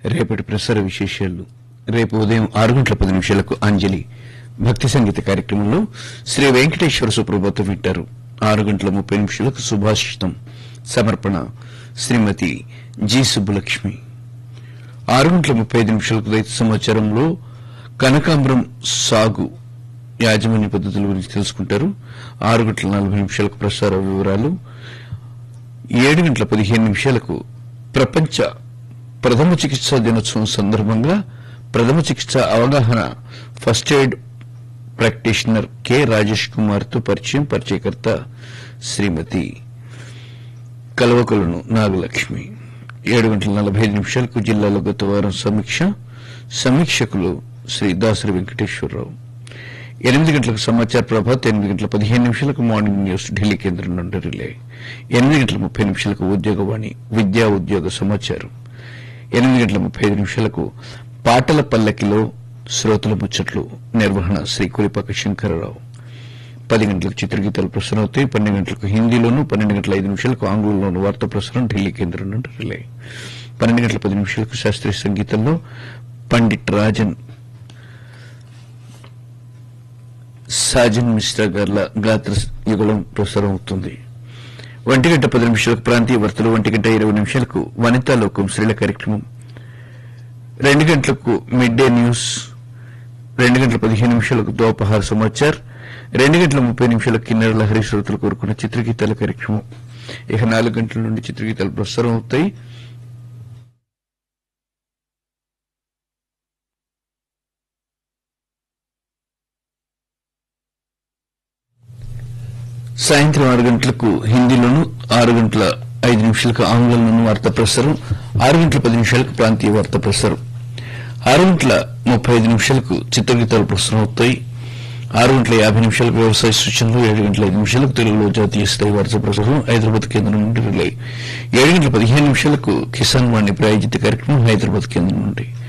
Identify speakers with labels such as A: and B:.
A: రేపటి ప్రసార విశేషాలు రేపు ఉదయం ఆరు గంటల పది నిమిషాలకు అంజలి భక్తి సంగీత కార్యక్రమంలో శ్రీ వెంకటేశ్వర సుప్రభాతం వింటారు ఆరు గంటల ముప్పై నిమిషాలకు సుభాషితం సమర్పణ శ్రీమతి జి సుబ్బలక్ష్మి ఆరు గంటల ముప్పై ఐదు నిమిషాలకు రైతు సమాచారంలో కనకాంబరం సాగు యాజమాన్య పద్ధతుల గురించి తెలుసుకుంటారు ఆరు గంటల నలభై నిమిషాలకు ప్రసార వివరాలు ఏడు గంటల పదిహేను నిమిషాలకు ప్రపంచ ప్రథమ చికిత్సా దినోత్సవం సందర్భంగా ప్రథమ చికిత్స అవగాహన first aid practitioner K Rajesh Kumar తో పరిచయం పరిచయకర్త శ్రీమతి కలవకొలను నాగలక్ష్మి ఏడు గంటల నలభై ఐదు నిమిషాలకు జిల్లాలో గత వారం సమీక్ష సమీక్షకులు శ్రీ దాసరి వెంకటేశ్వరరావు ఎనిమిది గంటలకు సమాచార ప్రభాత్ ఎనిమిది గంటల పదిహేను నిమిషాలకు మార్నింగ్ న్యూస్ ఢిల్లీ కేంద్రం నుండి రిలే ఎనిమిది గంటల ముప్పై నిమిషాలకు ఉద్యోగవాణి విద్యా ఉద్యోగ సమాచారం ఎనిమిది గంటల ముప్పై ఐదు నిమిషాలకు పాటల పల్లకిలో శ్రోతల ముచ్చట్లు నిర్వహణ శ్రీ కులిపాక శంకరరావు పది గంటలకు చిత్రగీతాలు ప్రసారం అవుతాయి పన్నెండు గంటలకు హిందీలోను పన్నెండు గంటల ఐదు నిమిషాలకు ఆంగ్లంలోను వార్తా ప్రసారం ఢిల్లీ కేంద్రం నుండి రిలే పన్నెండు గంటల పది నిమిషాలకు శాస్త్రీయ సంగీతంలో పండిట్ రాజన్ సాజన్ మిశ్రా గార్ల గాత్ర యుగళం ప్రసారం అవుతుంది ఒంటి గంట పది నిమిషాలకు ప్రాంతీయ వార్తలు ఒంటి గంట ఇరవై నిమిషాలకు వనితా లోకం స్త్రీల కార్యక్రమం రెండు గంటలకు మిడ్ డే న్యూస్ రెండు గంటల పదిహేను నిమిషాలకు దోపహార సమాచార్ రెండు గంటల ముప్పై నిమిషాలకు కిన్నెర లహరి శ్రోతలు కోరుకున్న చిత్రగీతాల కార్యక్రమం ఇక నాలుగు గంటల నుండి చిత్రగీతాలు ప్రసారం అవుతాయి సాయంత్రం ఆరు గంటలకు హిందీలోను ఆరు గంటల ఐదు నిమిషాలకు ఆంగ్లంలోను వార్తా ప్రసారం ఆరు గంటల పది నిమిషాలకు ప్రాంతీయ వార్తా ప్రసారం ఆరు గంటల ముప్పై ఐదు నిమిషాలకు చిత్రగీతాలు ప్రసారం అవుతాయి ఆరు గంటల యాభై నిమిషాలకు వ్యవసాయ సూచనలు ఏడు గంటల ఐదు నిమిషాలకు తెలుగులో జాతీయ స్థాయి వార్తా ప్రసారం హైదరాబాద్ కేంద్రం నుండి రిలే ఏడు గంటల పదిహేను నిమిషాలకు కిసాన్ వాణి ప్రాయోజిత కార్యక్రమం హైదరాబాద్ కేంద్రం నుండి